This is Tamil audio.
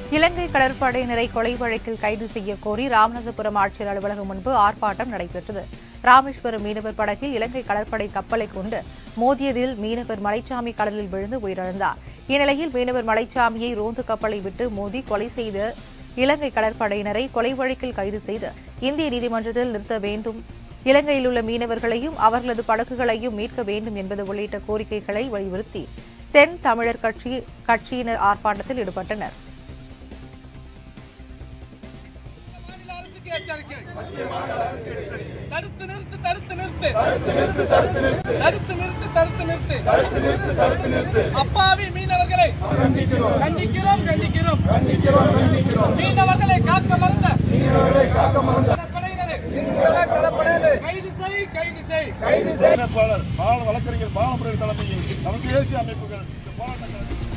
இலங்கை கடற்படையினரை கொலை வழக்கில் கைது செய்ய கோரி ராமநாதபுரம் ஆட்சியர் அலுவலகம் முன்பு ஆர்ப்பாட்டம் நடைபெற்றது ராமேஸ்வரம் மீனவர் படகில் இலங்கை கடற்படை கப்பலை கொண்டு மோதியதில் மீனவர் மலைச்சாமி கடலில் விழுந்து உயிரிழந்தார் இந்நிலையில் மீனவர் மலைச்சாமியை ரோந்து கப்பலை விட்டு மோதி கொலை செய்த இலங்கை கடற்படையினரை கொலை வழக்கில் கைது செய்து இந்திய நீதிமன்றத்தில் நிறுத்த வேண்டும் இலங்கையில் உள்ள மீனவர்களையும் அவர்களது படகுகளையும் மீட்க வேண்டும் என்பது உள்ளிட்ட கோரிக்கைகளை வலியுறுத்தி தென் தமிழர் கட்சி கட்சியினர் ஆர்ப்பாட்டத்தில் ஈடுபட்டனர் மாநில அரசுக்கு எச்சரிக்கை தடுத்து நிறுத்து தடுத்து நிறுத்து தடுத்து நிறுத்து தடுத்து நிறுத்து அப்பாவி மீனவர்களை கண்டிக்கிறோம் கண்டிக்கிறோம் மீனவர்களை காக்க மறந்த கடற்படையினரை கைது செய் கைது செய் அமைப்பாளர் பால வழக்கறிஞர் பாலமுறை தலைமையில் தமிழ் தேசிய அமைப்புகள் இந்த போராட்டங்களை